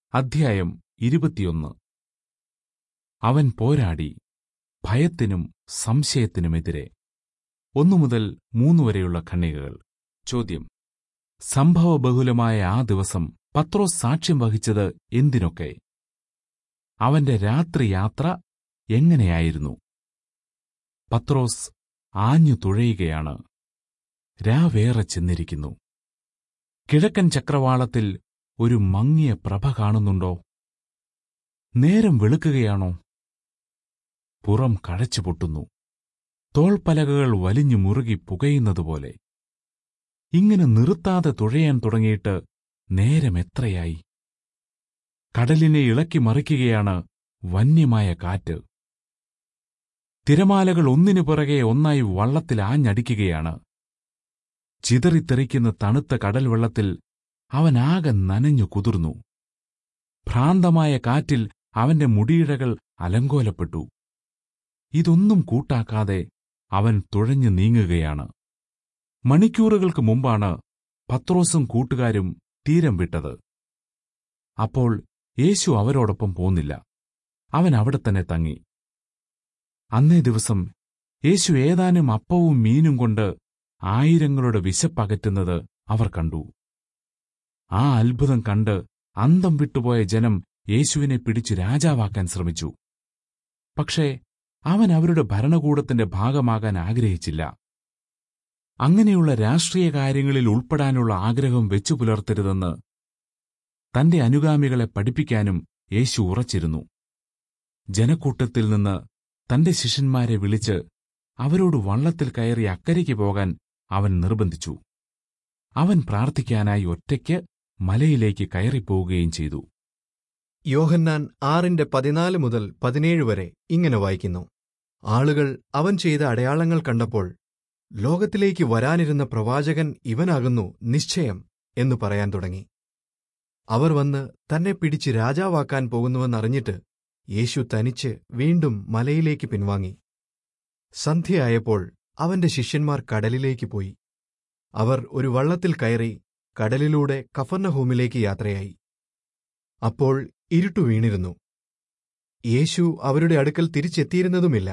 അധ്യായം ഇരുപത്തിയൊന്ന് അവൻ പോരാടി ഭയത്തിനും സംശയത്തിനുമെതിരെ ഒന്നു മുതൽ മൂന്ന് വരെയുള്ള ഖണ്ഡികകൾ ചോദ്യം സംഭവബഹുലമായ ആ ദിവസം പത്രോസ് സാക്ഷ്യം വഹിച്ചത് എന്തിനൊക്കെ അവന്റെ രാത്രി യാത്ര എങ്ങനെയായിരുന്നു പത്രോസ് ആഞ്ഞു തുഴയുകയാണ് രാവേറെ ചെന്നിരിക്കുന്നു കിഴക്കൻ ചക്രവാളത്തിൽ ഒരു മങ്ങിയ പ്രഭ കാണുന്നുണ്ടോ നേരം വെളുക്കുകയാണോ പുറം കഴച്ചു പൊട്ടുന്നു തോൾപ്പലകകൾ വലിഞ്ഞു മുറുകി പുകയുന്നതുപോലെ ഇങ്ങനെ നിർത്താതെ തുഴയാൻ തുടങ്ങിയിട്ട് നേരം എത്രയായി കടലിനെ ഇളക്കി മറിക്കുകയാണ് വന്യമായ കാറ്റ് തിരമാലകൾ ഒന്നിനു പിറകെ ഒന്നായി വള്ളത്തിൽ ആഞ്ഞടിക്കുകയാണ് ചിതറിത്തെറിക്കുന്ന തണുത്ത കടൽവെള്ളത്തിൽ അവനാകെ നനഞ്ഞു കുതിർന്നു ഭ്രാന്തമായ കാറ്റിൽ അവന്റെ മുടിയിഴകൾ അലങ്കോലപ്പെട്ടു ഇതൊന്നും കൂട്ടാക്കാതെ അവൻ തുഴഞ്ഞു നീങ്ങുകയാണ് മണിക്കൂറുകൾക്ക് മുമ്പാണ് പത്രോസും കൂട്ടുകാരും തീരം വിട്ടത് അപ്പോൾ യേശു അവരോടൊപ്പം പോന്നില്ല അവൻ അവിടെ തന്നെ തങ്ങി അന്നേ ദിവസം യേശു ഏതാനും അപ്പവും മീനും കൊണ്ട് ആയിരങ്ങളുടെ വിശപ്പകറ്റുന്നത് അവർ കണ്ടു ആ അത്ഭുതം കണ്ട് അന്തം വിട്ടുപോയ ജനം യേശുവിനെ പിടിച്ചു രാജാവാക്കാൻ ശ്രമിച്ചു പക്ഷേ അവൻ അവരുടെ ഭരണകൂടത്തിന്റെ ഭാഗമാകാൻ ആഗ്രഹിച്ചില്ല അങ്ങനെയുള്ള രാഷ്ട്രീയ കാര്യങ്ങളിൽ ഉൾപ്പെടാനുള്ള ആഗ്രഹം വെച്ചു പുലർത്തരുതെന്ന് തന്റെ അനുഗാമികളെ പഠിപ്പിക്കാനും യേശു ഉറച്ചിരുന്നു ജനക്കൂട്ടത്തിൽ നിന്ന് തന്റെ ശിഷ്യന്മാരെ വിളിച്ച് അവരോട് വള്ളത്തിൽ കയറി അക്കരയ്ക്ക് പോകാൻ അവൻ നിർബന്ധിച്ചു അവൻ പ്രാർത്ഥിക്കാനായി ഒറ്റയ്ക്ക് മലയിലേക്ക് കയറിപ്പോവുകയും ചെയ്തു യോഹന്നാൻ ആറിന്റെ പതിനാല് മുതൽ പതിനേഴ് വരെ ഇങ്ങനെ വായിക്കുന്നു ആളുകൾ അവൻ ചെയ്ത അടയാളങ്ങൾ കണ്ടപ്പോൾ ലോകത്തിലേക്ക് വരാനിരുന്ന പ്രവാചകൻ ഇവനാകുന്നു നിശ്ചയം എന്നു പറയാൻ തുടങ്ങി അവർ വന്ന് തന്നെ പിടിച്ച് രാജാവാക്കാൻ പോകുന്നുവെന്നറിഞ്ഞിട്ട് യേശു തനിച്ച് വീണ്ടും മലയിലേക്ക് പിൻവാങ്ങി സന്ധ്യയായപ്പോൾ അവന്റെ ശിഷ്യന്മാർ കടലിലേക്ക് പോയി അവർ ഒരു വള്ളത്തിൽ കയറി കടലിലൂടെ കഫർണഹൂമിലേക്ക് യാത്രയായി അപ്പോൾ ഇരുട്ടു വീണിരുന്നു യേശു അവരുടെ അടുക്കൽ തിരിച്ചെത്തിയിരുന്നതുമില്ല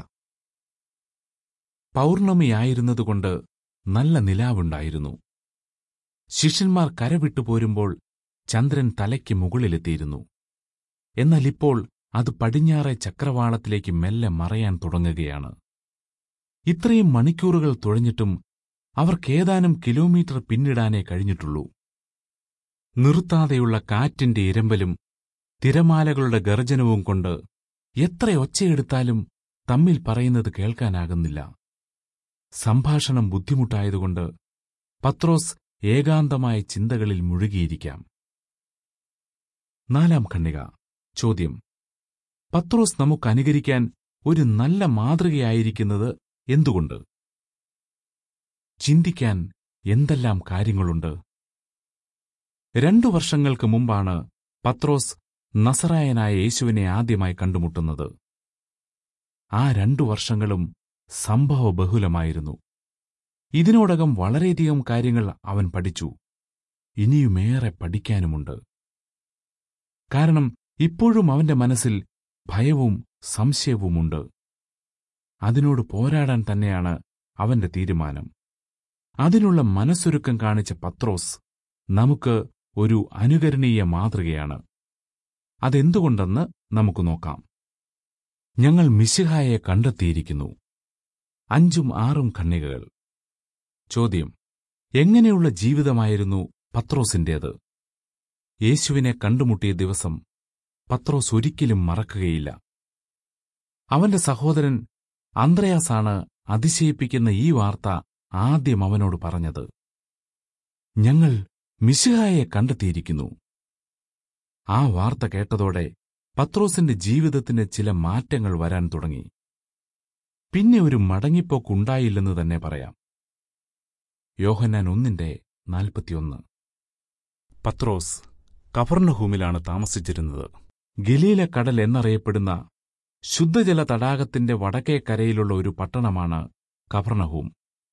പൗർണമിയായിരുന്നതുകൊണ്ട് നല്ല നിലാവുണ്ടായിരുന്നു ശിഷ്യന്മാർ കരവിട്ടു പോരുമ്പോൾ ചന്ദ്രൻ തലയ്ക്ക് മുകളിലെത്തിയിരുന്നു എന്നാൽ ഇപ്പോൾ അത് പടിഞ്ഞാറെ ചക്രവാളത്തിലേക്ക് മെല്ലെ മറയാൻ തുടങ്ങുകയാണ് ഇത്രയും മണിക്കൂറുകൾ തുഴഞ്ഞിട്ടും അവർക്കേതാനും കിലോമീറ്റർ പിന്നിടാനേ കഴിഞ്ഞിട്ടുള്ളൂ നിർത്താതെയുള്ള കാറ്റിന്റെ ഇരമ്പലും തിരമാലകളുടെ ഗർജനവും കൊണ്ട് എത്ര ഒച്ചയെടുത്താലും തമ്മിൽ പറയുന്നത് കേൾക്കാനാകുന്നില്ല സംഭാഷണം ബുദ്ധിമുട്ടായതുകൊണ്ട് പത്രോസ് ഏകാന്തമായ ചിന്തകളിൽ മുഴുകിയിരിക്കാം നാലാം ഖണ്ഡിക ചോദ്യം പത്രോസ് നമുക്ക് അനുകരിക്കാൻ ഒരു നല്ല മാതൃകയായിരിക്കുന്നത് എന്തുകൊണ്ട് ചിന്തിക്കാൻ എന്തെല്ലാം കാര്യങ്ങളുണ്ട് രണ്ടു വർഷങ്ങൾക്ക് മുമ്പാണ് പത്രോസ് നസറായനായ യേശുവിനെ ആദ്യമായി കണ്ടുമുട്ടുന്നത് ആ രണ്ടു വർഷങ്ങളും സംഭവബഹുലമായിരുന്നു ഇതിനോടകം വളരെയധികം കാര്യങ്ങൾ അവൻ പഠിച്ചു ഇനിയുമേറെ പഠിക്കാനുമുണ്ട് കാരണം ഇപ്പോഴും അവന്റെ മനസ്സിൽ ഭയവും സംശയവുമുണ്ട് അതിനോട് പോരാടാൻ തന്നെയാണ് അവന്റെ തീരുമാനം അതിനുള്ള മനസ്സൊരുക്കം കാണിച്ച പത്രോസ് നമുക്ക് ഒരു അനുകരണീയ മാതൃകയാണ് അതെന്തുകൊണ്ടെന്ന് നമുക്ക് നോക്കാം ഞങ്ങൾ മിശിഹായെ കണ്ടെത്തിയിരിക്കുന്നു അഞ്ചും ആറും ഖണ്ണികകൾ ചോദ്യം എങ്ങനെയുള്ള ജീവിതമായിരുന്നു പത്രോസിന്റേത് യേശുവിനെ കണ്ടുമുട്ടിയ ദിവസം പത്രോസ് ഒരിക്കലും മറക്കുകയില്ല അവന്റെ സഹോദരൻ അന്ത്രയാസാണ് അതിശയിപ്പിക്കുന്ന ഈ വാർത്ത ആദ്യം അവനോട് പറഞ്ഞത് ഞങ്ങൾ മിശിഹായെ കണ്ടെത്തിയിരിക്കുന്നു ആ വാർത്ത കേട്ടതോടെ പത്രോസിന്റെ ജീവിതത്തിന് ചില മാറ്റങ്ങൾ വരാൻ തുടങ്ങി പിന്നെ ഒരു മടങ്ങിപ്പോക്കുണ്ടായില്ലെന്ന് തന്നെ പറയാം യോഹന്നാൻ ഒന്നിന്റെ നാൽപ്പത്തിയൊന്ന് പത്രോസ് കഫർണഹൂമിലാണ് താമസിച്ചിരുന്നത് ഗലീല കടൽ എന്നറിയപ്പെടുന്ന ശുദ്ധജല തടാകത്തിന്റെ വടക്കേ കരയിലുള്ള ഒരു പട്ടണമാണ് കഫർണഹൂം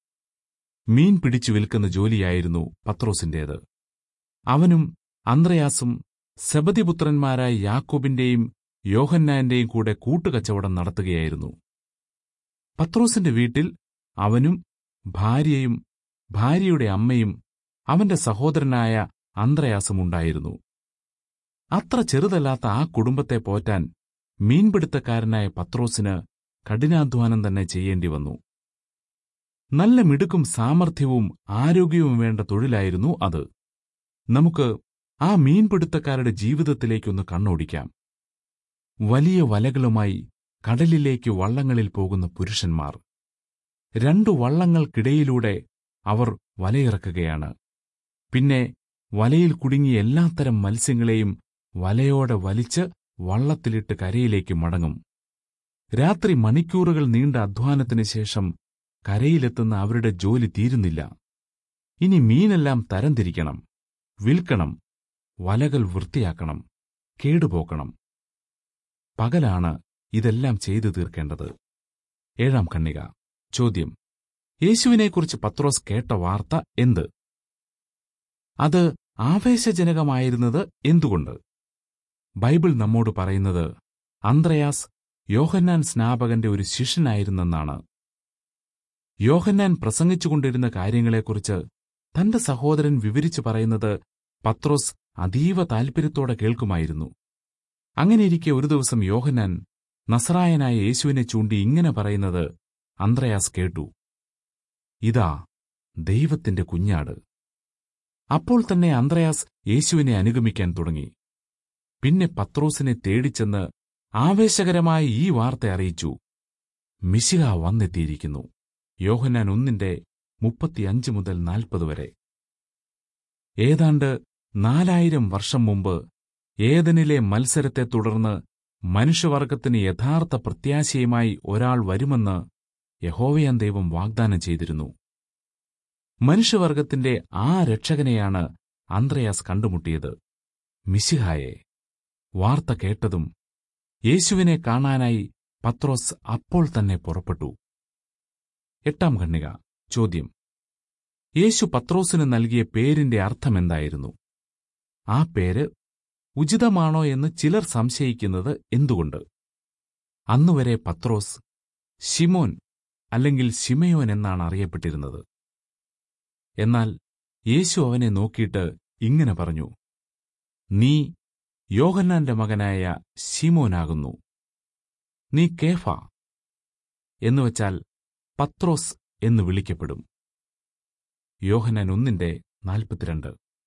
മീൻ പിടിച്ചു വിൽക്കുന്ന ജോലിയായിരുന്നു പത്രോസിന്റേത് അവനും അന്ത്രയാസും സെബതിപുത്രന്മാരായ യാക്കോബിന്റെയും യോഹന്നാന്റെയും കൂടെ കൂട്ടുകച്ചവടം നടത്തുകയായിരുന്നു പത്രോസിന്റെ വീട്ടിൽ അവനും ഭാര്യയും ഭാര്യയുടെ അമ്മയും അവന്റെ സഹോദരനായ അന്ത്രയാസും ഉണ്ടായിരുന്നു അത്ര ചെറുതല്ലാത്ത ആ കുടുംബത്തെ പോറ്റാൻ മീൻപിടുത്തക്കാരനായ പത്രോസിന് കഠിനാധ്വാനം തന്നെ ചെയ്യേണ്ടി വന്നു നല്ല മിടുക്കും സാമർഥ്യവും ആരോഗ്യവും വേണ്ട തൊഴിലായിരുന്നു അത് നമുക്ക് ആ മീൻപിടുത്തക്കാരുടെ ജീവിതത്തിലേക്കൊന്ന് കണ്ണോടിക്കാം വലിയ വലകളുമായി കടലിലേക്ക് വള്ളങ്ങളിൽ പോകുന്ന പുരുഷന്മാർ രണ്ടു വള്ളങ്ങൾക്കിടയിലൂടെ അവർ വലയിറക്കുകയാണ് പിന്നെ വലയിൽ കുടുങ്ങിയ എല്ലാത്തരം മത്സ്യങ്ങളെയും വലയോടെ വലിച്ച് വള്ളത്തിലിട്ട് കരയിലേക്ക് മടങ്ങും രാത്രി മണിക്കൂറുകൾ നീണ്ട അധ്വാനത്തിന് ശേഷം കരയിലെത്തുന്ന അവരുടെ ജോലി തീരുന്നില്ല ഇനി മീനെല്ലാം തരംതിരിക്കണം വിൽക്കണം വലകൾ വൃത്തിയാക്കണം കേടുപോക്കണം പകലാണ് ഇതെല്ലാം ചെയ്തു തീർക്കേണ്ടത് ഏഴാം കണ്ണിക ചോദ്യം യേശുവിനെക്കുറിച്ച് പത്രോസ് കേട്ട വാർത്ത എന്ത് അത് ആവേശജനകമായിരുന്നത് എന്തുകൊണ്ട് ബൈബിൾ നമ്മോട് പറയുന്നത് അന്ത്രയാസ് യോഹന്നാൻ സ്നാപകന്റെ ഒരു ശിഷ്യനായിരുന്നെന്നാണ് യോഹന്നാൻ പ്രസംഗിച്ചുകൊണ്ടിരുന്ന കാര്യങ്ങളെക്കുറിച്ച് തന്റെ സഹോദരൻ വിവരിച്ചു പറയുന്നത് പത്രോസ് അതീവ താൽപര്യത്തോടെ കേൾക്കുമായിരുന്നു അങ്ങനെയിരിക്കെ ഒരു ദിവസം യോഹന്നാൻ നസറായനായ യേശുവിനെ ചൂണ്ടി ഇങ്ങനെ പറയുന്നത് അന്ത്രയാസ് കേട്ടു ഇതാ ദൈവത്തിന്റെ കുഞ്ഞാട് അപ്പോൾ തന്നെ അന്ത്രയാസ് യേശുവിനെ അനുഗമിക്കാൻ തുടങ്ങി പിന്നെ പത്രോസിനെ തേടിച്ചെന്ന് ആവേശകരമായ ഈ വാർത്ത അറിയിച്ചു മിശിഹ വന്നെത്തിയിരിക്കുന്നു യോഹന്നാൻ ഒന്നിന്റെ മുപ്പത്തിയഞ്ച് മുതൽ നാൽപ്പത് വരെ ഏതാണ്ട് നാലായിരം വർഷം മുമ്പ് ഏതനിലെ മത്സരത്തെ തുടർന്ന് മനുഷ്യവർഗത്തിന് യഥാർത്ഥ പ്രത്യാശയുമായി ഒരാൾ വരുമെന്ന് യഹോവയാൻ ദൈവം വാഗ്ദാനം ചെയ്തിരുന്നു മനുഷ്യവർഗത്തിന്റെ ആ രക്ഷകനെയാണ് അന്ത്രയാസ് കണ്ടുമുട്ടിയത് മിശിഹായെ വാർത്ത കേട്ടതും യേശുവിനെ കാണാനായി പത്രോസ് അപ്പോൾ തന്നെ പുറപ്പെട്ടു എട്ടാം ഖണ്ണിക ചോദ്യം യേശു പത്രോസിന് നൽകിയ പേരിന്റെ അർത്ഥമെന്തായിരുന്നു ആ പേര് ഉചിതമാണോ എന്ന് ചിലർ സംശയിക്കുന്നത് എന്തുകൊണ്ട് അന്നുവരെ പത്രോസ് ഷിമോൻ അല്ലെങ്കിൽ ശിമയോൻ എന്നാണ് അറിയപ്പെട്ടിരുന്നത് എന്നാൽ യേശു അവനെ നോക്കിയിട്ട് ഇങ്ങനെ പറഞ്ഞു നീ യോഹന്നാന്റെ മകനായ ശിമോനാകുന്നു നീ കേഫ എന്നുവച്ചാൽ പത്രോസ് എന്ന് വിളിക്കപ്പെടും യോഹന്നാൻ ഒന്നിന്റെ നാൽപ്പത്തിരണ്ട്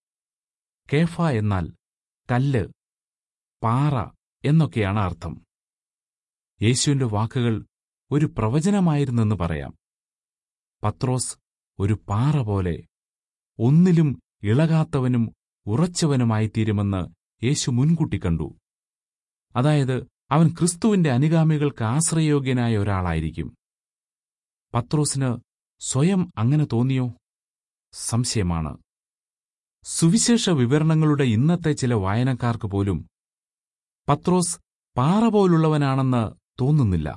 കേഫ എന്നാൽ കല്ല് പാറ എന്നൊക്കെയാണ് അർത്ഥം യേശുവിന്റെ വാക്കുകൾ ഒരു പ്രവചനമായിരുന്നെന്ന് പറയാം പത്രോസ് ഒരു പാറ പോലെ ഒന്നിലും ഇളകാത്തവനും ഉറച്ചവനുമായിത്തീരുമെന്ന് യേശു മുൻകൂട്ടി കണ്ടു അതായത് അവൻ ക്രിസ്തുവിന്റെ അനുഗാമികൾക്ക് ആശ്രയയോഗ്യനായ ഒരാളായിരിക്കും പത്രോസിന് സ്വയം അങ്ങനെ തോന്നിയോ സംശയമാണ് സുവിശേഷ വിവരണങ്ങളുടെ ഇന്നത്തെ ചില വായനക്കാർക്ക് പോലും പത്രോസ് പാറ പോലുള്ളവനാണെന്ന് തോന്നുന്നില്ല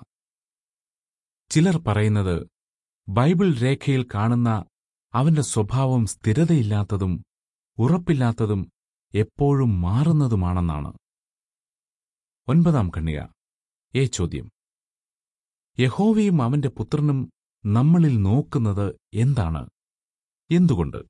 ചിലർ പറയുന്നത് ബൈബിൾ രേഖയിൽ കാണുന്ന അവന്റെ സ്വഭാവം സ്ഥിരതയില്ലാത്തതും ഉറപ്പില്ലാത്തതും എപ്പോഴും മാറുന്നതുമാണെന്നാണ് ഒൻപതാം കണ്ണിക ഏ ചോദ്യം യഹോവയും അവന്റെ പുത്രനും നമ്മളിൽ നോക്കുന്നത് എന്താണ് എന്തുകൊണ്ട്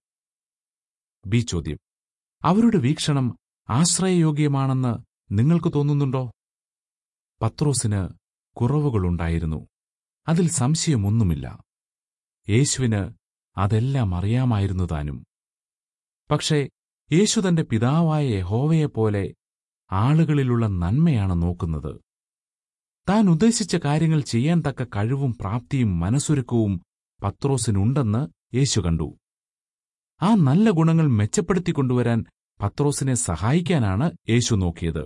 ബി ചോദ്യം അവരുടെ വീക്ഷണം ആശ്രയയോഗ്യമാണെന്ന് നിങ്ങൾക്ക് തോന്നുന്നുണ്ടോ പത്രോസിന് കുറവുകളുണ്ടായിരുന്നു അതിൽ സംശയമൊന്നുമില്ല യേശുവിന് അതെല്ലാം അറിയാമായിരുന്നു താനും പക്ഷേ യേശു തന്റെ പിതാവായ യഹോവയെപ്പോലെ ആളുകളിലുള്ള നന്മയാണ് നോക്കുന്നത് താൻ ഉദ്ദേശിച്ച കാര്യങ്ങൾ ചെയ്യാൻ തക്ക കഴിവും പ്രാപ്തിയും മനസ്സൊരുക്കവും പത്രോസിനുണ്ടെന്ന് യേശു കണ്ടു ആ നല്ല ഗുണങ്ങൾ മെച്ചപ്പെടുത്തിക്കൊണ്ടുവരാൻ പത്രോസിനെ സഹായിക്കാനാണ് യേശു നോക്കിയത്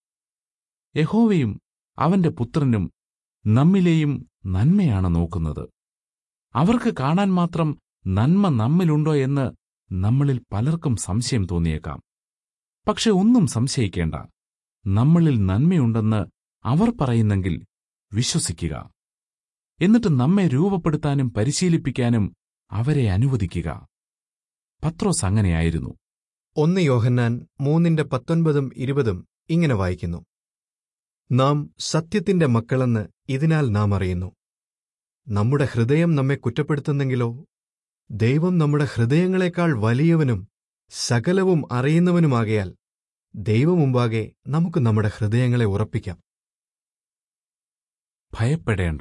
യഹോവയും അവന്റെ പുത്രനും നമ്മിലെയും നന്മയാണ് നോക്കുന്നത് അവർക്ക് കാണാൻ മാത്രം നന്മ നമ്മിലുണ്ടോ എന്ന് നമ്മളിൽ പലർക്കും സംശയം തോന്നിയേക്കാം പക്ഷെ ഒന്നും സംശയിക്കേണ്ട നമ്മളിൽ നന്മയുണ്ടെന്ന് അവർ പറയുന്നെങ്കിൽ വിശ്വസിക്കുക എന്നിട്ട് നമ്മെ രൂപപ്പെടുത്താനും പരിശീലിപ്പിക്കാനും അവരെ അനുവദിക്കുക പത്രോസ് അങ്ങനെയായിരുന്നു ഒന്ന് യോഹന്നാൻ മൂന്നിന്റെ പത്തൊൻപതും ഇരുപതും ഇങ്ങനെ വായിക്കുന്നു നാം സത്യത്തിന്റെ മക്കളെന്ന് ഇതിനാൽ നാം അറിയുന്നു നമ്മുടെ ഹൃദയം നമ്മെ കുറ്റപ്പെടുത്തുന്നെങ്കിലോ ദൈവം നമ്മുടെ ഹൃദയങ്ങളെക്കാൾ വലിയവനും സകലവും അറിയുന്നവനുമാകയാൽ ദൈവമുമ്പാകെ നമുക്ക് നമ്മുടെ ഹൃദയങ്ങളെ ഉറപ്പിക്കാം ഭയപ്പെടേണ്ട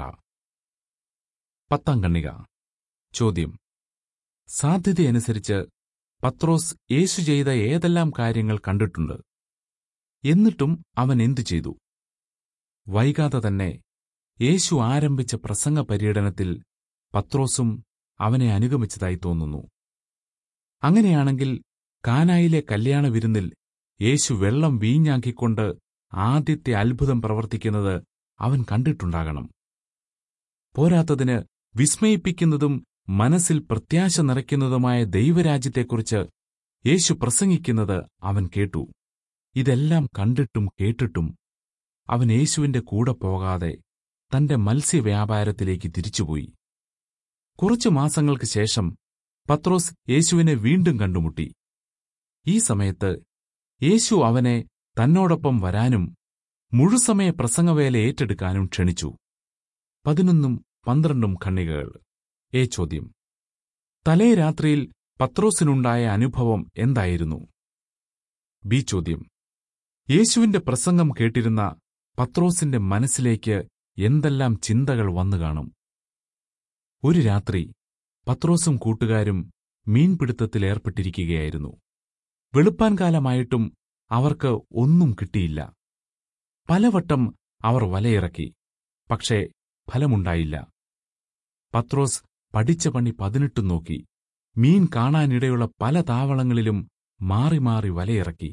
പത്താം കണ്ണിക ചോദ്യം സാധ്യതയനുസരിച്ച് പത്രോസ് യേശു ചെയ്ത ഏതെല്ലാം കാര്യങ്ങൾ കണ്ടിട്ടുണ്ട് എന്നിട്ടും അവൻ എന്തു ചെയ്തു വൈകാതെ തന്നെ യേശു ആരംഭിച്ച പ്രസംഗ പര്യടനത്തിൽ പത്രോസും അവനെ അനുഗമിച്ചതായി തോന്നുന്നു അങ്ങനെയാണെങ്കിൽ കാനായിലെ കല്യാണ വിരുന്നിൽ യേശു വെള്ളം വീഞ്ഞാക്കിക്കൊണ്ട് ആദ്യത്തെ അത്ഭുതം പ്രവർത്തിക്കുന്നത് അവൻ കണ്ടിട്ടുണ്ടാകണം പോരാത്തതിന് വിസ്മയിപ്പിക്കുന്നതും മനസ്സിൽ പ്രത്യാശ നിറയ്ക്കുന്നതുമായ ദൈവരാജ്യത്തെക്കുറിച്ച് യേശു പ്രസംഗിക്കുന്നത് അവൻ കേട്ടു ഇതെല്ലാം കണ്ടിട്ടും കേട്ടിട്ടും അവൻ യേശുവിന്റെ കൂടെ പോകാതെ തന്റെ മത്സ്യവ്യാപാരത്തിലേക്ക് തിരിച്ചുപോയി കുറച്ചു മാസങ്ങൾക്ക് ശേഷം പത്രോസ് യേശുവിനെ വീണ്ടും കണ്ടുമുട്ടി ഈ സമയത്ത് യേശു അവനെ തന്നോടൊപ്പം വരാനും മുഴുസമയ പ്രസംഗവേല ഏറ്റെടുക്കാനും ക്ഷണിച്ചു പതിനൊന്നും പന്ത്രണ്ടും ഖണ്ണികകൾ ഏ ചോദ്യം തലേ രാത്രിയിൽ പത്രോസിനുണ്ടായ അനുഭവം എന്തായിരുന്നു ബി ചോദ്യം യേശുവിന്റെ പ്രസംഗം കേട്ടിരുന്ന പത്രോസിന്റെ മനസ്സിലേക്ക് എന്തെല്ലാം ചിന്തകൾ വന്നു കാണും ഒരു രാത്രി പത്രോസും കൂട്ടുകാരും മീൻപിടുത്തത്തിലേർപ്പെട്ടിരിക്കുകയായിരുന്നു വെളുപ്പാൻ കാലമായിട്ടും അവർക്ക് ഒന്നും കിട്ടിയില്ല പലവട്ടം അവർ വലയിറക്കി പക്ഷേ ഫലമുണ്ടായില്ല പത്രോസ് പഠിച്ച പണി പതിനെട്ടും നോക്കി മീൻ കാണാനിടയുള്ള പല താവളങ്ങളിലും മാറി മാറി വലയിറക്കി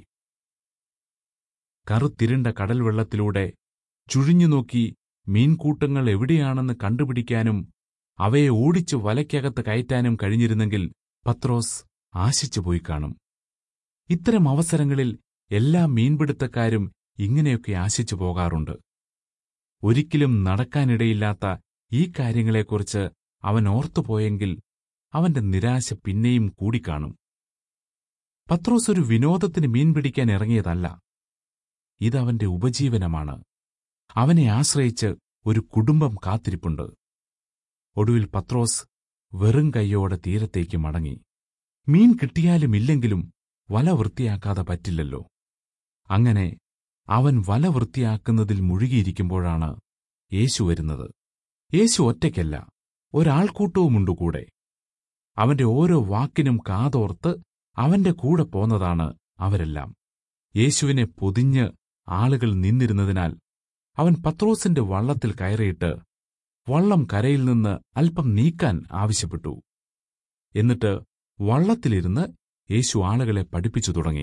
കറുത്തിരുണ്ട കടൽവെള്ളത്തിലൂടെ ചുഴിഞ്ഞുനോക്കി മീൻകൂട്ടങ്ങൾ എവിടെയാണെന്ന് കണ്ടുപിടിക്കാനും അവയെ ഓടിച്ചു വലയ്ക്കകത്ത് കയറ്റാനും കഴിഞ്ഞിരുന്നെങ്കിൽ പത്രോസ് ആശിച്ചുപോയി കാണും ഇത്തരം അവസരങ്ങളിൽ എല്ലാ മീൻപിടുത്തക്കാരും ഇങ്ങനെയൊക്കെ ആശിച്ചു പോകാറുണ്ട് ഒരിക്കലും നടക്കാനിടയില്ലാത്ത ഈ കാര്യങ്ങളെക്കുറിച്ച് അവൻ ഓർത്തുപോയെങ്കിൽ അവന്റെ നിരാശ പിന്നെയും കൂടിക്കാണും പത്രോസ് ഒരു വിനോദത്തിന് മീൻ പിടിക്കാൻ ഇറങ്ങിയതല്ല ഇതവന്റെ ഉപജീവനമാണ് അവനെ ആശ്രയിച്ച് ഒരു കുടുംബം കാത്തിരിപ്പുണ്ട് ഒടുവിൽ പത്രോസ് വെറും കൈയോടെ തീരത്തേക്ക് മടങ്ങി മീൻ കിട്ടിയാലും ഇല്ലെങ്കിലും വല വൃത്തിയാക്കാതെ പറ്റില്ലല്ലോ അങ്ങനെ അവൻ വല വൃത്തിയാക്കുന്നതിൽ മുഴുകിയിരിക്കുമ്പോഴാണ് യേശു വരുന്നത് യേശു ഒറ്റയ്ക്കല്ല ഒരാൾക്കൂട്ടവുമുണ്ടു കൂടെ അവന്റെ ഓരോ വാക്കിനും കാതോർത്ത് അവന്റെ കൂടെ പോന്നതാണ് അവരെല്ലാം യേശുവിനെ പൊതിഞ്ഞ് ആളുകൾ നിന്നിരുന്നതിനാൽ അവൻ പത്രോസിന്റെ വള്ളത്തിൽ കയറിയിട്ട് വള്ളം കരയിൽ നിന്ന് അല്പം നീക്കാൻ ആവശ്യപ്പെട്ടു എന്നിട്ട് വള്ളത്തിലിരുന്ന് യേശു ആളുകളെ പഠിപ്പിച്ചു തുടങ്ങി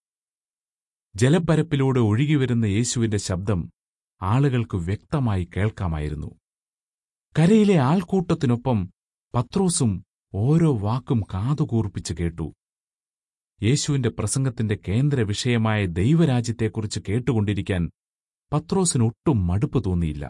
ജലപ്പരപ്പിലൂടെ ഒഴുകിവരുന്ന യേശുവിന്റെ ശബ്ദം ആളുകൾക്ക് വ്യക്തമായി കേൾക്കാമായിരുന്നു കരയിലെ ആൾക്കൂട്ടത്തിനൊപ്പം പത്രോസും ഓരോ വാക്കും കാതുകൂർപ്പിച്ച് കേട്ടു യേശുവിന്റെ പ്രസംഗത്തിന്റെ കേന്ദ്ര വിഷയമായ ദൈവരാജ്യത്തെക്കുറിച്ച് കേട്ടുകൊണ്ടിരിക്കാൻ പത്രോസിനൊട്ടും മടുപ്പ് തോന്നിയില്ല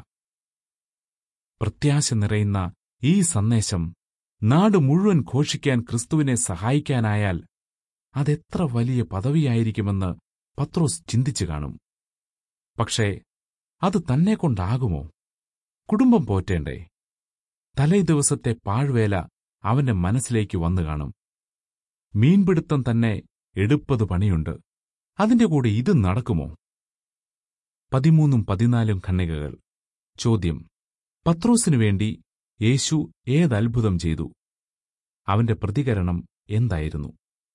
പ്രത്യാശ നിറയുന്ന ഈ സന്ദേശം നാട് മുഴുവൻ ഘോഷിക്കാൻ ക്രിസ്തുവിനെ സഹായിക്കാനായാൽ അതെത്ര വലിയ പദവിയായിരിക്കുമെന്ന് പത്രോസ് ചിന്തിച്ചു കാണും പക്ഷേ അത് തന്നെക്കൊണ്ടാകുമോ കുടുംബം പോറ്റേണ്ടേ തലേ ദിവസത്തെ പാഴ്വേല അവന്റെ മനസ്സിലേക്ക് വന്നു കാണും മീൻപിടുത്തം തന്നെ എടുപ്പത് പണിയുണ്ട് അതിന്റെ കൂടെ ഇത് നടക്കുമോ പതിമൂന്നും പതിനാലും ഖണ്ണികകൾ ചോദ്യം പത്രോസിനു വേണ്ടി യേശു ഏതത്ഭുതം ചെയ്തു അവന്റെ പ്രതികരണം എന്തായിരുന്നു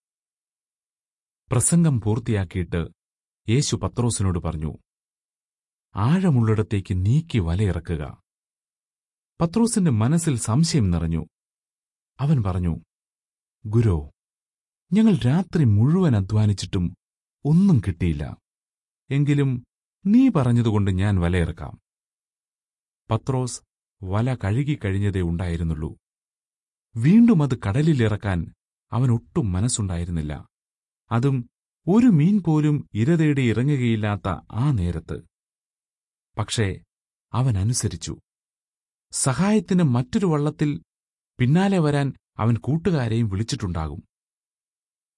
പ്രസംഗം പൂർത്തിയാക്കിയിട്ട് യേശു പത്രോസിനോട് പറഞ്ഞു ആഴമുള്ളിടത്തേക്ക് നീക്കി വലയിറക്കുക പത്രോസിന്റെ മനസ്സിൽ സംശയം നിറഞ്ഞു അവൻ പറഞ്ഞു ഗുരോ ഞങ്ങൾ രാത്രി മുഴുവൻ അധ്വാനിച്ചിട്ടും ഒന്നും കിട്ടിയില്ല എങ്കിലും നീ പറഞ്ഞതുകൊണ്ട് ഞാൻ വലയിറക്കാം പത്രോസ് വല കഴുകിക്കഴിഞ്ഞതേ ഉണ്ടായിരുന്നുള്ളൂ വീണ്ടും അത് കടലിലിറക്കാൻ അവനൊട്ടും മനസ്സുണ്ടായിരുന്നില്ല അതും ഒരു മീൻ പോലും ഇരതേടി ഇറങ്ങുകയില്ലാത്ത ആ നേരത്ത് പക്ഷേ അവൻ അനുസരിച്ചു സഹായത്തിന് മറ്റൊരു വള്ളത്തിൽ പിന്നാലെ വരാൻ അവൻ കൂട്ടുകാരെയും വിളിച്ചിട്ടുണ്ടാകും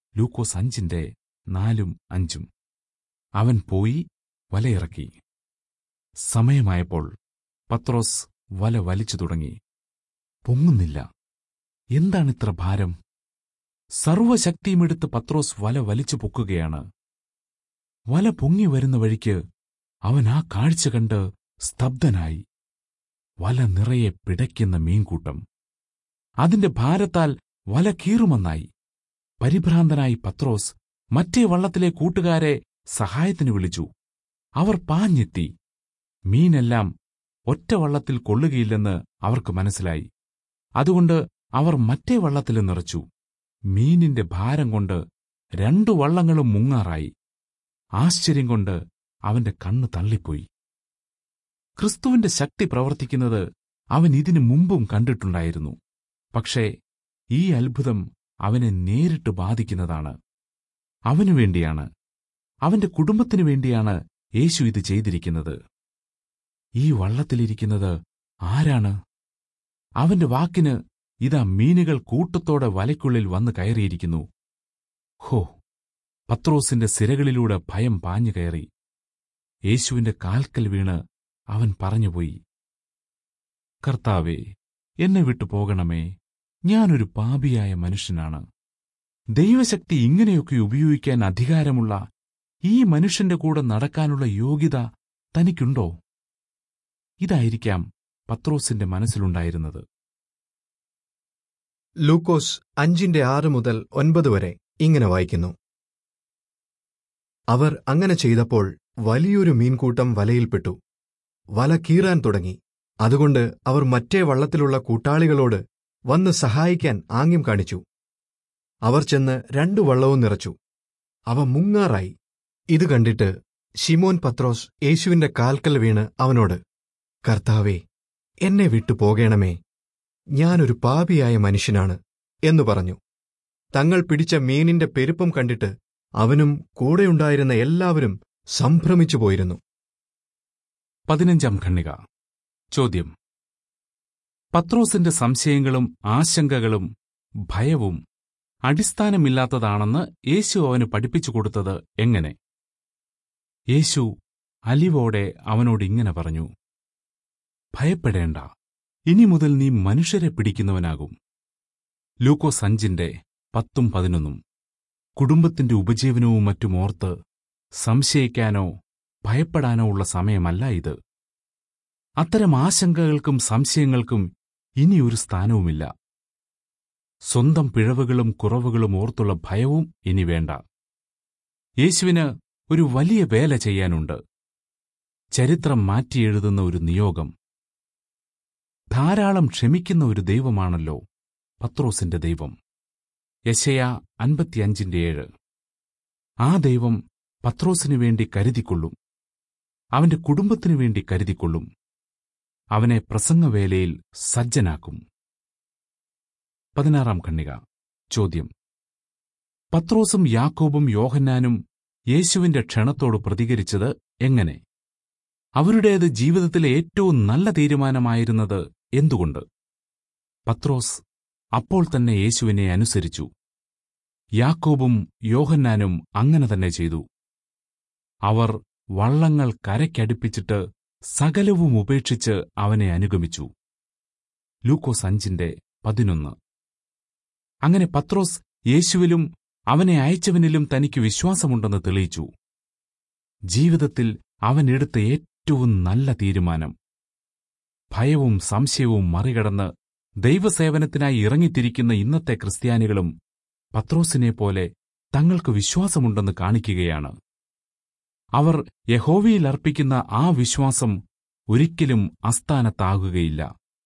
ലൂക്കോസ് അഞ്ചിന്റെ നാലും അഞ്ചും അവൻ പോയി വലയിറക്കി സമയമായപ്പോൾ പത്രോസ് വല വലിച്ചു തുടങ്ങി പൊങ്ങുന്നില്ല എന്താണിത്ര ഭാരം സർവശക്തിയുമെടുത്ത് പത്രോസ് വല വലിച്ചു പൊക്കുകയാണ് വല പൊങ്ങി വരുന്ന വഴിക്ക് അവൻ ആ കാഴ്ച കണ്ട് സ്തബ്ധനായി വല നിറയെ പിടയ്ക്കുന്ന മീൻകൂട്ടം അതിന്റെ ഭാരത്താൽ വല കീറുമെന്നായി പരിഭ്രാന്തനായി പത്രോസ് മറ്റേ വള്ളത്തിലെ കൂട്ടുകാരെ സഹായത്തിന് വിളിച്ചു അവർ പാഞ്ഞെത്തി മീനെല്ലാം ഒറ്റ വള്ളത്തിൽ കൊള്ളുകയില്ലെന്ന് അവർക്ക് മനസ്സിലായി അതുകൊണ്ട് അവർ മറ്റേ വള്ളത്തിൽ നിറച്ചു മീനിന്റെ ഭാരം കൊണ്ട് രണ്ടു വള്ളങ്ങളും മുങ്ങാറായി ആശ്ചര്യം കൊണ്ട് അവന്റെ കണ്ണ് തള്ളിപ്പോയി ക്രിസ്തുവിന്റെ ശക്തി പ്രവർത്തിക്കുന്നത് അവൻ ഇതിനു മുമ്പും കണ്ടിട്ടുണ്ടായിരുന്നു പക്ഷേ ഈ അത്ഭുതം അവനെ നേരിട്ട് ബാധിക്കുന്നതാണ് അവനു വേണ്ടിയാണ് അവന്റെ കുടുംബത്തിനു വേണ്ടിയാണ് യേശു ഇത് ചെയ്തിരിക്കുന്നത് ഈ വള്ളത്തിലിരിക്കുന്നത് ആരാണ് അവന്റെ വാക്കിന് ഇതാ മീനുകൾ കൂട്ടത്തോടെ വലയ്ക്കുള്ളിൽ വന്നു കയറിയിരിക്കുന്നു ഹോ പത്രോസിന്റെ സിരകളിലൂടെ ഭയം പാഞ്ഞു കയറി യേശുവിന്റെ കാൽക്കൽ വീണ് അവൻ പറഞ്ഞുപോയി കർത്താവേ എന്നെ വിട്ടു പോകണമേ ഞാനൊരു പാപിയായ മനുഷ്യനാണ് ദൈവശക്തി ഇങ്ങനെയൊക്കെ ഉപയോഗിക്കാൻ അധികാരമുള്ള ഈ മനുഷ്യന്റെ കൂടെ നടക്കാനുള്ള യോഗ്യത തനിക്കുണ്ടോ ഇതായിരിക്കാം പത്രോസിന്റെ മനസ്സിലുണ്ടായിരുന്നത് ലൂക്കോസ് അഞ്ചിന്റെ ആറ് മുതൽ ഒൻപത് വരെ ഇങ്ങനെ വായിക്കുന്നു അവർ അങ്ങനെ ചെയ്തപ്പോൾ വലിയൊരു മീൻകൂട്ടം വലയിൽപ്പെട്ടു വല കീറാൻ തുടങ്ങി അതുകൊണ്ട് അവർ മറ്റേ വള്ളത്തിലുള്ള കൂട്ടാളികളോട് വന്ന് സഹായിക്കാൻ ആംഗ്യം കാണിച്ചു അവർ ചെന്ന് രണ്ടു വള്ളവും നിറച്ചു അവ മുങ്ങാറായി ഇത് കണ്ടിട്ട് ശിമോൻ പത്രോസ് യേശുവിന്റെ കാൽക്കൽ വീണ് അവനോട് കർത്താവേ എന്നെ വിട്ടു പോകേണമേ ഞാനൊരു പാപിയായ മനുഷ്യനാണ് എന്നു പറഞ്ഞു തങ്ങൾ പിടിച്ച മീനിന്റെ പെരുപ്പം കണ്ടിട്ട് അവനും കൂടെയുണ്ടായിരുന്ന എല്ലാവരും സംഭ്രമിച്ചു പോയിരുന്നു പതിനഞ്ചാം ഖണ്ണിക ചോദ്യം പത്രോസിന്റെ സംശയങ്ങളും ആശങ്കകളും ഭയവും അടിസ്ഥാനമില്ലാത്തതാണെന്ന് യേശു അവന് പഠിപ്പിച്ചു കൊടുത്തത് എങ്ങനെ യേശു അലിവോടെ അവനോട് ഇങ്ങനെ പറഞ്ഞു ഭയപ്പെടേണ്ട ഇനി മുതൽ നീ മനുഷ്യരെ പിടിക്കുന്നവനാകും ലൂക്കോസ് അഞ്ചിന്റെ പത്തും പതിനൊന്നും കുടുംബത്തിന്റെ ഉപജീവനവും മറ്റും ഓർത്ത് സംശയിക്കാനോ ഭയപ്പെടാനോ ഉള്ള സമയമല്ല ഇത് അത്തരം ആശങ്കകൾക്കും സംശയങ്ങൾക്കും ഇനിയൊരു സ്ഥാനവുമില്ല സ്വന്തം പിഴവുകളും കുറവുകളും ഓർത്തുള്ള ഭയവും ഇനി വേണ്ട യേശുവിന് ഒരു വലിയ വേല ചെയ്യാനുണ്ട് ചരിത്രം മാറ്റിയെഴുതുന്ന ഒരു നിയോഗം ധാരാളം ക്ഷമിക്കുന്ന ഒരു ദൈവമാണല്ലോ പത്രോസിന്റെ ദൈവം യശയ അൻപത്തിയഞ്ചിന്റെ ഏഴ് ആ ദൈവം പത്രോസിനു വേണ്ടി കരുതിക്കൊള്ളും അവന്റെ കുടുംബത്തിനു വേണ്ടി കരുതിക്കൊള്ളും അവനെ പ്രസംഗവേലയിൽ സജ്ജനാക്കും പതിനാറാം ഖണ്ണിക ചോദ്യം പത്രോസും യാക്കോബും യോഹന്നാനും യേശുവിന്റെ ക്ഷണത്തോട് പ്രതികരിച്ചത് എങ്ങനെ അവരുടേത് ജീവിതത്തിലെ ഏറ്റവും നല്ല തീരുമാനമായിരുന്നത് എന്തുകൊണ്ട് പത്രോസ് അപ്പോൾ തന്നെ യേശുവിനെ അനുസരിച്ചു യാക്കോബും യോഹന്നാനും അങ്ങനെ തന്നെ ചെയ്തു അവർ വള്ളങ്ങൾ കരയ്ക്കടുപ്പിച്ചിട്ട് സകലവും ഉപേക്ഷിച്ച് അവനെ അനുഗമിച്ചു ലൂക്കോസ് അഞ്ചിന്റെ പതിനൊന്ന് അങ്ങനെ പത്രോസ് യേശുവിലും അവനെ അയച്ചവനിലും തനിക്ക് വിശ്വാസമുണ്ടെന്ന് തെളിയിച്ചു ജീവിതത്തിൽ അവൻ എടുത്ത ഏറ്റവും നല്ല തീരുമാനം ഭയവും സംശയവും മറികടന്ന് ദൈവസേവനത്തിനായി ഇറങ്ങിത്തിരിക്കുന്ന ഇന്നത്തെ ക്രിസ്ത്യാനികളും പത്രോസിനെപ്പോലെ തങ്ങൾക്ക് വിശ്വാസമുണ്ടെന്ന് കാണിക്കുകയാണ് അവർ യഹോവയിൽ അർപ്പിക്കുന്ന ആ വിശ്വാസം ഒരിക്കലും അസ്ഥാനത്താകുകയില്ല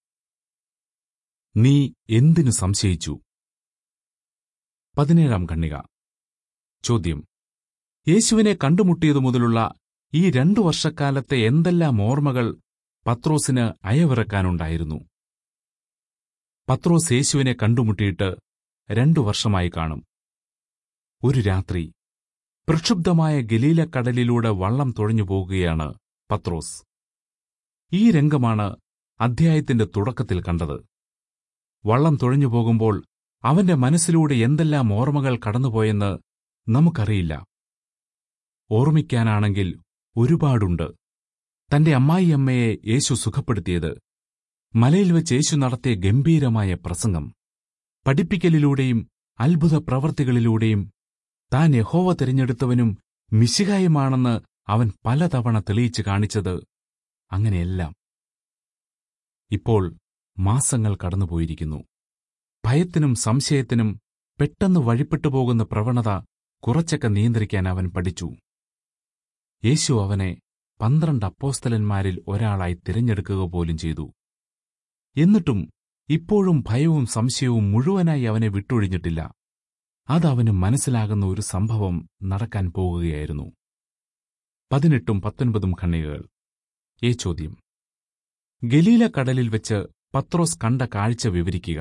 നീ എന്തിനു സംശയിച്ചു പതിനേഴാം ഖണ്ണിക ചോദ്യം യേശുവിനെ കണ്ടുമുട്ടിയതു മുതലുള്ള ഈ രണ്ടു വർഷക്കാലത്തെ എന്തെല്ലാം ഓർമ്മകൾ പത്രോസിന് അയവിറക്കാനുണ്ടായിരുന്നു പത്രോസ് യേശുവിനെ കണ്ടുമുട്ടിയിട്ട് രണ്ടു വർഷമായി കാണും ഒരു രാത്രി പ്രക്ഷുബ്ധമായ ഗലീലക്കടലിലൂടെ വള്ളം തുഴഞ്ഞു പോകുകയാണ് പത്രോസ് ഈ രംഗമാണ് അധ്യായത്തിന്റെ തുടക്കത്തിൽ കണ്ടത് വള്ളം തുഴഞ്ഞു പോകുമ്പോൾ അവന്റെ മനസ്സിലൂടെ എന്തെല്ലാം ഓർമ്മകൾ കടന്നുപോയെന്ന് നമുക്കറിയില്ല ഓർമ്മിക്കാനാണെങ്കിൽ ഒരുപാടുണ്ട് തന്റെ അമ്മായിയമ്മയെ യേശു സുഖപ്പെടുത്തിയത് മലയിൽ വെച്ച് യേശു നടത്തിയ ഗംഭീരമായ പ്രസംഗം പഠിപ്പിക്കലിലൂടെയും അത്ഭുത പ്രവർത്തികളിലൂടെയും താൻ യഹോവ തിരഞ്ഞെടുത്തവനും മിശിഹായുമാണെന്ന് അവൻ പലതവണ തെളിയിച്ചു കാണിച്ചത് അങ്ങനെയെല്ലാം ഇപ്പോൾ മാസങ്ങൾ കടന്നുപോയിരിക്കുന്നു ഭയത്തിനും സംശയത്തിനും പെട്ടെന്ന് വഴിപ്പെട്ടുപോകുന്ന പ്രവണത കുറച്ചൊക്കെ നിയന്ത്രിക്കാൻ അവൻ പഠിച്ചു യേശു അവനെ പന്ത്രണ്ട് അപ്പോസ്തലന്മാരിൽ ഒരാളായി തിരഞ്ഞെടുക്കുക പോലും ചെയ്തു എന്നിട്ടും ഇപ്പോഴും ഭയവും സംശയവും മുഴുവനായി അവനെ വിട്ടൊഴിഞ്ഞിട്ടില്ല അതവന് മനസ്സിലാകുന്ന ഒരു സംഭവം നടക്കാൻ പോകുകയായിരുന്നു പതിനെട്ടും പത്തൊൻപതും ഖണ്ണികകൾ ഏ ചോദ്യം ഗലീല കടലിൽ വെച്ച് പത്രോസ് കണ്ട കാഴ്ച വിവരിക്കുക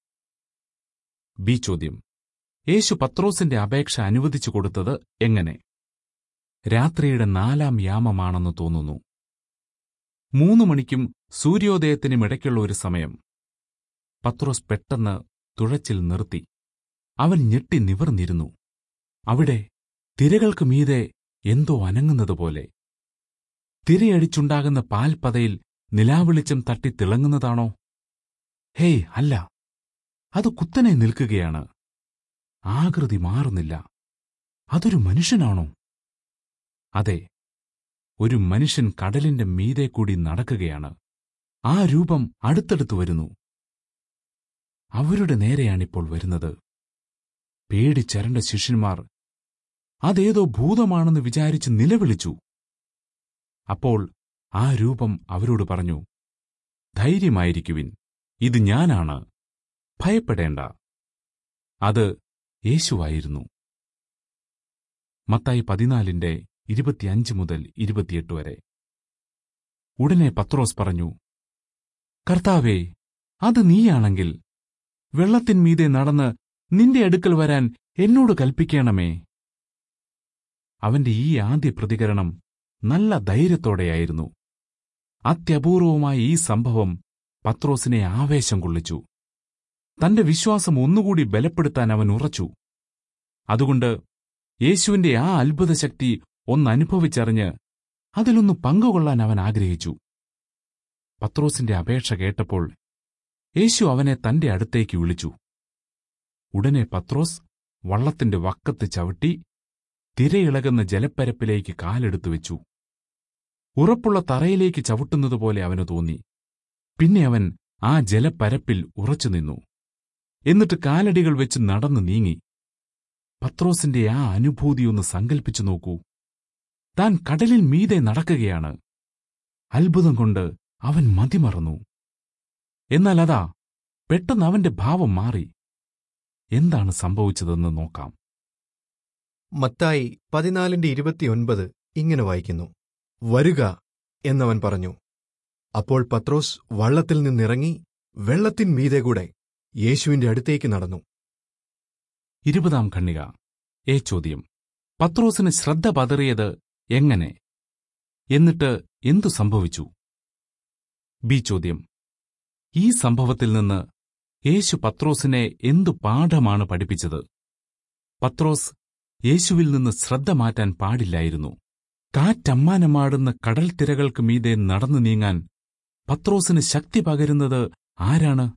ബി ചോദ്യം യേശു പത്രോസിന്റെ അപേക്ഷ അനുവദിച്ചു കൊടുത്തത് എങ്ങനെ രാത്രിയുടെ നാലാം യാമമാണെന്ന് തോന്നുന്നു മൂന്നു മണിക്കും സൂര്യോദയത്തിനും ഇടയ്ക്കുള്ള ഒരു സമയം പത്രോസ് പെട്ടെന്ന് തുഴച്ചിൽ നിർത്തി അവൻ ഞെട്ടി നിവർന്നിരുന്നു അവിടെ തിരകൾക്ക് മീതെ എന്തോ അനങ്ങുന്നതുപോലെ തിരയടിച്ചുണ്ടാകുന്ന പാൽപ്പതയിൽ നിലാവെളിച്ചം തട്ടി തിളങ്ങുന്നതാണോ ഹേയ് അല്ല അത് കുത്തനെ നിൽക്കുകയാണ് ആകൃതി മാറുന്നില്ല അതൊരു മനുഷ്യനാണോ അതെ ഒരു മനുഷ്യൻ കടലിന്റെ മീതെ കൂടി നടക്കുകയാണ് ആ രൂപം അടുത്തടുത്ത് വരുന്നു അവരുടെ നേരെയാണിപ്പോൾ വരുന്നത് പേടിച്ചരണ്ട ശിഷ്യന്മാർ അതേതോ ഭൂതമാണെന്ന് വിചാരിച്ച് നിലവിളിച്ചു അപ്പോൾ ആ രൂപം അവരോട് പറഞ്ഞു ധൈര്യമായിരിക്കുവിൻ ഇത് ഞാനാണ് ഭയപ്പെടേണ്ട അത് യേശുവായിരുന്നു മത്തായി പതിനാലിന്റെ ഇരുപത്തിയഞ്ച് മുതൽ ഇരുപത്തിയെട്ട് വരെ ഉടനെ പത്രോസ് പറഞ്ഞു കർത്താവേ അത് നീയാണെങ്കിൽ വെള്ളത്തിന്മീതെ നടന്ന് നിന്റെ അടുക്കൽ വരാൻ എന്നോട് കൽപ്പിക്കണമേ അവന്റെ ഈ ആദ്യ പ്രതികരണം നല്ല ധൈര്യത്തോടെയായിരുന്നു അത്യപൂർവമായ ഈ സംഭവം പത്രോസിനെ ആവേശം കൊള്ളിച്ചു തന്റെ വിശ്വാസം ഒന്നുകൂടി ബലപ്പെടുത്താൻ അവൻ ഉറച്ചു അതുകൊണ്ട് യേശുവിന്റെ ആ അത്ഭുതശക്തി ഒന്നനുഭവിച്ചറിഞ്ഞ് അതിലൊന്ന് പങ്കുകൊള്ളാൻ അവൻ ആഗ്രഹിച്ചു പത്രോസിന്റെ അപേക്ഷ കേട്ടപ്പോൾ യേശു അവനെ തന്റെ അടുത്തേക്ക് വിളിച്ചു ഉടനെ പത്രോസ് വള്ളത്തിന്റെ വക്കത്ത് ചവിട്ടി തിരയിളകുന്ന ജലപ്പരപ്പിലേക്ക് കാലെടുത്തു വെച്ചു ഉറപ്പുള്ള തറയിലേക്ക് ചവിട്ടുന്നതുപോലെ അവന് തോന്നി പിന്നെ അവൻ ആ ജലപ്പരപ്പിൽ ഉറച്ചുനിന്നു എന്നിട്ട് കാലടികൾ വെച്ച് നടന്നു നീങ്ങി പത്രോസിന്റെ ആ അനുഭൂതിയൊന്ന് സങ്കൽപ്പിച്ചു നോക്കൂ താൻ കടലിൽ മീതെ നടക്കുകയാണ് അത്ഭുതം കൊണ്ട് അവൻ മതിമറന്നു എന്നാൽ അതാ പെട്ടെന്ന് അവന്റെ ഭാവം മാറി എന്താണ് സംഭവിച്ചതെന്ന് നോക്കാം മത്തായി പതിനാലിന്റെ ഇരുപത്തിയൊൻപത് ഇങ്ങനെ വായിക്കുന്നു വരുക എന്നവൻ പറഞ്ഞു അപ്പോൾ പത്രോസ് വള്ളത്തിൽ നിന്നിറങ്ങി വെള്ളത്തിൻ മീതെ കൂടെ യേശുവിന്റെ അടുത്തേക്ക് നടന്നു ഇരുപതാം ഖണ്ണിക ഏ ചോദ്യം പത്രോസിന് ശ്രദ്ധ പതറിയത് എങ്ങനെ എന്നിട്ട് എന്തു സംഭവിച്ചു ബി ചോദ്യം ഈ സംഭവത്തിൽ നിന്ന് യേശു പത്രോസിനെ എന്തു പാഠമാണ് പഠിപ്പിച്ചത് പത്രോസ് യേശുവിൽ നിന്ന് ശ്രദ്ധ മാറ്റാൻ പാടില്ലായിരുന്നു കാറ്റമ്മാനമാടുന്ന കടൽ തിരകൾക്ക് മീതെ നടന്നു നീങ്ങാൻ പത്രോസിന് ശക്തി പകരുന്നത് ആരാണ്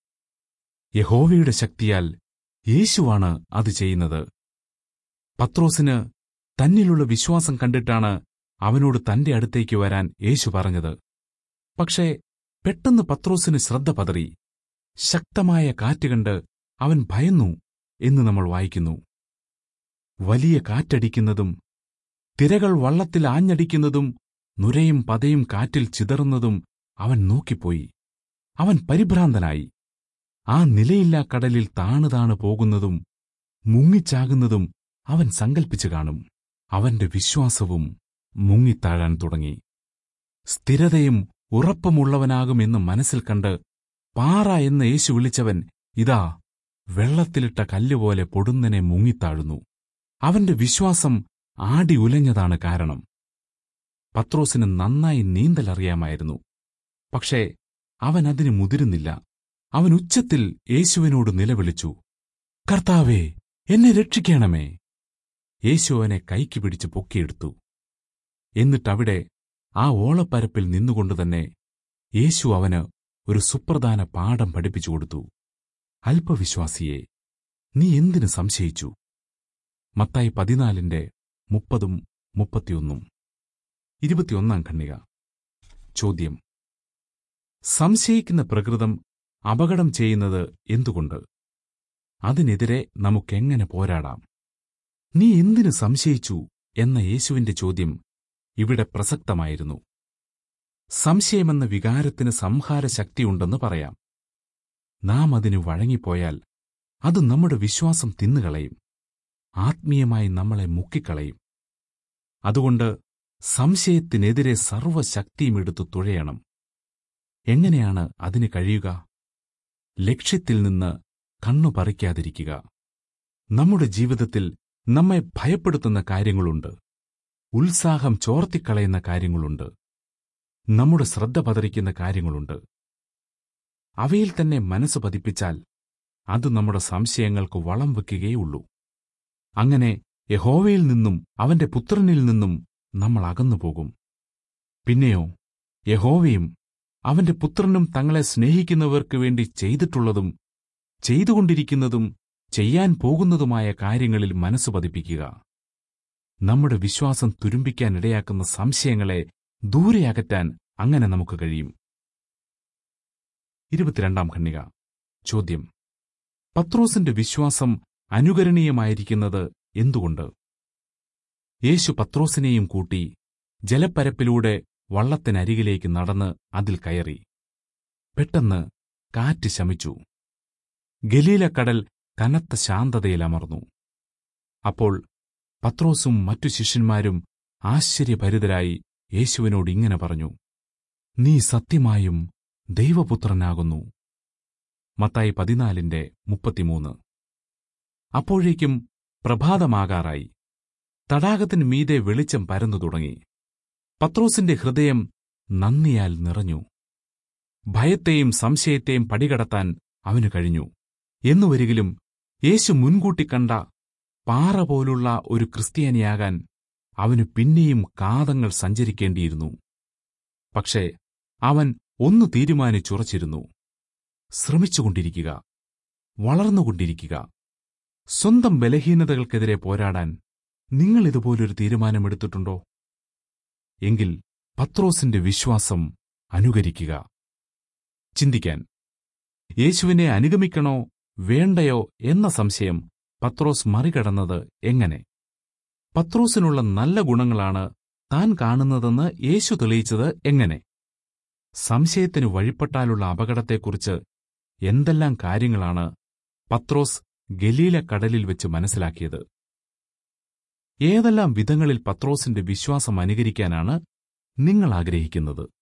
യഹോവയുടെ ശക്തിയാൽ യേശുവാണ് അത് ചെയ്യുന്നത് പത്രോസിന് തന്നിലുള്ള വിശ്വാസം കണ്ടിട്ടാണ് അവനോട് തന്റെ അടുത്തേക്ക് വരാൻ യേശു പറഞ്ഞത് പക്ഷേ പെട്ടെന്ന് പത്രോസിന് ശ്രദ്ധ പതറി ശക്തമായ കാറ്റ് കണ്ട് അവൻ ഭയന്നു എന്ന് നമ്മൾ വായിക്കുന്നു വലിയ കാറ്റടിക്കുന്നതും തിരകൾ വള്ളത്തിൽ ആഞ്ഞടിക്കുന്നതും നുരയും പതയും കാറ്റിൽ ചിതറുന്നതും അവൻ നോക്കിപ്പോയി അവൻ പരിഭ്രാന്തനായി ആ നിലയില്ലാ കടലിൽ താണുതാണു പോകുന്നതും മുങ്ങിച്ചാകുന്നതും അവൻ സങ്കൽപ്പിച്ചു കാണും അവന്റെ വിശ്വാസവും മുങ്ങിത്താഴാൻ തുടങ്ങി സ്ഥിരതയും ഉറപ്പുമുള്ളവനാകുമെന്ന് മനസ്സിൽ കണ്ട് പാറ എന്ന് യേശു വിളിച്ചവൻ ഇതാ വെള്ളത്തിലിട്ട കല്ലുപോലെ പൊടുന്നനെ മുങ്ങിത്താഴുന്നു അവന്റെ വിശ്വാസം ആടി ഉലഞ്ഞതാണ് കാരണം പത്രോസിന് നന്നായി നീന്തലറിയാമായിരുന്നു പക്ഷേ അവൻ അതിന് മുതിരുന്നില്ല അവൻ ഉച്ചത്തിൽ യേശുവിനോട് നിലവിളിച്ചു കർത്താവേ എന്നെ രക്ഷിക്കണമേ യേശു അവനെ കൈക്ക് പിടിച്ച് പൊക്കിയെടുത്തു എന്നിട്ടവിടെ ആ ഓളപ്പരപ്പിൽ നിന്നുകൊണ്ടുതന്നെ യേശു അവന് ഒരു സുപ്രധാന പാഠം പഠിപ്പിച്ചു കൊടുത്തു അല്പവിശ്വാസിയെ നീ എന്തിനു സംശയിച്ചു മത്തായി പതിനാലിന്റെ മുപ്പതും മുപ്പത്തിയൊന്നും ഇരുപത്തിയൊന്നാം ഖണ്ണിക ചോദ്യം സംശയിക്കുന്ന പ്രകൃതം അപകടം ചെയ്യുന്നത് എന്തുകൊണ്ട് അതിനെതിരെ നമുക്കെങ്ങനെ പോരാടാം നീ എന്തിനു സംശയിച്ചു എന്ന യേശുവിന്റെ ചോദ്യം ഇവിടെ പ്രസക്തമായിരുന്നു സംശയമെന്ന വികാരത്തിന് സംഹാരശക്തിയുണ്ടെന്ന് പറയാം നാം അതിന് വഴങ്ങിപ്പോയാൽ അത് നമ്മുടെ വിശ്വാസം തിന്നുകളയും ആത്മീയമായി നമ്മളെ മുക്കിക്കളയും അതുകൊണ്ട് സംശയത്തിനെതിരെ സർവശക്തിയും എടുത്തു തുഴയണം എങ്ങനെയാണ് അതിന് കഴിയുക ലക്ഷ്യത്തിൽ നിന്ന് കണ്ണു പറിക്കാതിരിക്കുക നമ്മുടെ ജീവിതത്തിൽ നമ്മെ ഭയപ്പെടുത്തുന്ന കാര്യങ്ങളുണ്ട് ഉത്സാഹം ചോർത്തിക്കളയുന്ന കാര്യങ്ങളുണ്ട് നമ്മുടെ ശ്രദ്ധ പതറിക്കുന്ന കാര്യങ്ങളുണ്ട് അവയിൽ തന്നെ മനസ്സ് പതിപ്പിച്ചാൽ അത് നമ്മുടെ സംശയങ്ങൾക്ക് വളം വെക്കുകയുള്ളൂ അങ്ങനെ യഹോവയിൽ നിന്നും അവന്റെ പുത്രനിൽ നിന്നും നമ്മൾ അകന്നുപോകും പിന്നെയോ യഹോവയും അവന്റെ പുത്രനും തങ്ങളെ സ്നേഹിക്കുന്നവർക്ക് വേണ്ടി ചെയ്തിട്ടുള്ളതും ചെയ്തുകൊണ്ടിരിക്കുന്നതും ചെയ്യാൻ പോകുന്നതുമായ കാര്യങ്ങളിൽ മനസ്സ് പതിപ്പിക്കുക നമ്മുടെ വിശ്വാസം തുരുമ്പിക്കാനിടയാക്കുന്ന സംശയങ്ങളെ ദൂരെ അകറ്റാൻ അങ്ങനെ നമുക്ക് കഴിയും ഇരുപത്തിരണ്ടാം ഖണ്ണിക ചോദ്യം പത്രോസിന്റെ വിശ്വാസം അനുകരണീയമായിരിക്കുന്നത് എന്തുകൊണ്ട് യേശു പത്രോസിനെയും കൂട്ടി ജലപ്പരപ്പിലൂടെ വള്ളത്തിനരികിലേക്ക് നടന്ന് അതിൽ കയറി പെട്ടെന്ന് കാറ്റ് ശമിച്ചു ഗലീലക്കടൽ കനത്ത ശാന്തതയിലമർന്നു അപ്പോൾ പത്രോസും മറ്റു ശിഷ്യന്മാരും ആശ്ചര്യഭരിതരായി യേശുവിനോട് ഇങ്ങനെ പറഞ്ഞു നീ സത്യമായും ദൈവപുത്രനാകുന്നു മത്തായി പതിനാലിന്റെ മുപ്പത്തിമൂന്ന് അപ്പോഴേക്കും പ്രഭാതമാകാറായി തടാകത്തിന് മീതെ വെളിച്ചം പരന്നു തുടങ്ങി പത്രോസിന്റെ ഹൃദയം നന്ദിയാൽ നിറഞ്ഞു ഭയത്തെയും സംശയത്തെയും പടികടത്താൻ അവനു കഴിഞ്ഞു എന്നുവരികിലും യേശു മുൻകൂട്ടി കണ്ട പാറ പോലുള്ള ഒരു ക്രിസ്ത്യാനിയാകാൻ അവനു പിന്നെയും കാതങ്ങൾ സഞ്ചരിക്കേണ്ടിയിരുന്നു പക്ഷേ അവൻ ഒന്നു തീരുമാനിച്ചുറച്ചിരുന്നു ശ്രമിച്ചുകൊണ്ടിരിക്കുക വളർന്നുകൊണ്ടിരിക്കുക സ്വന്തം ബലഹീനതകൾക്കെതിരെ പോരാടാൻ നിങ്ങൾ ഇതുപോലൊരു തീരുമാനമെടുത്തിട്ടുണ്ടോ എങ്കിൽ പത്രോസിന്റെ വിശ്വാസം അനുകരിക്കുക ചിന്തിക്കാൻ യേശുവിനെ അനുഗമിക്കണോ വേണ്ടയോ എന്ന സംശയം പത്രോസ് മറികടന്നത് എങ്ങനെ പത്രോസിനുള്ള നല്ല ഗുണങ്ങളാണ് താൻ കാണുന്നതെന്ന് യേശു തെളിയിച്ചത് എങ്ങനെ സംശയത്തിന് വഴിപ്പെട്ടാലുള്ള അപകടത്തെക്കുറിച്ച് എന്തെല്ലാം കാര്യങ്ങളാണ് പത്രോസ് ഗലീല കടലിൽ വെച്ച് മനസ്സിലാക്കിയത് ഏതെല്ലാം വിധങ്ങളിൽ പത്രോസിന്റെ വിശ്വാസം അനുകരിക്കാനാണ് നിങ്ങൾ ആഗ്രഹിക്കുന്നത്